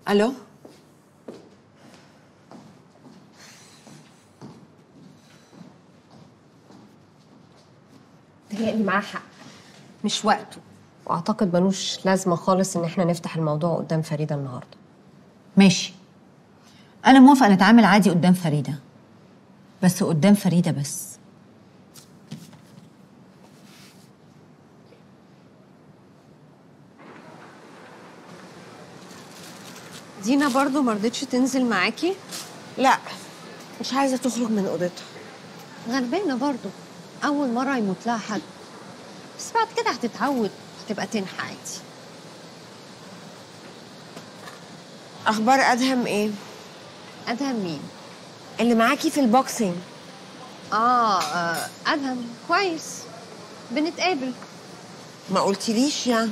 الو تهيألي معاه حق مش وقته واعتقد ملوش لازمه خالص ان احنا نفتح الموضوع قدام فريده النهارده ماشي انا موافقه نتعامل عادي قدام فريده بس قدام فريده بس دينا برضو مرضتش تنزل معاكي لا مش عايزه تخرج من اوضتها غلبانه برضو اول مره يموت لها حد بس بعد كده هتتعود هتبقى تنحى عادي اخبار ادهم ايه ادهم مين اللي معاكي في البوكسينج آه, اه ادهم كويس بنتقابل ما قلتليش يعني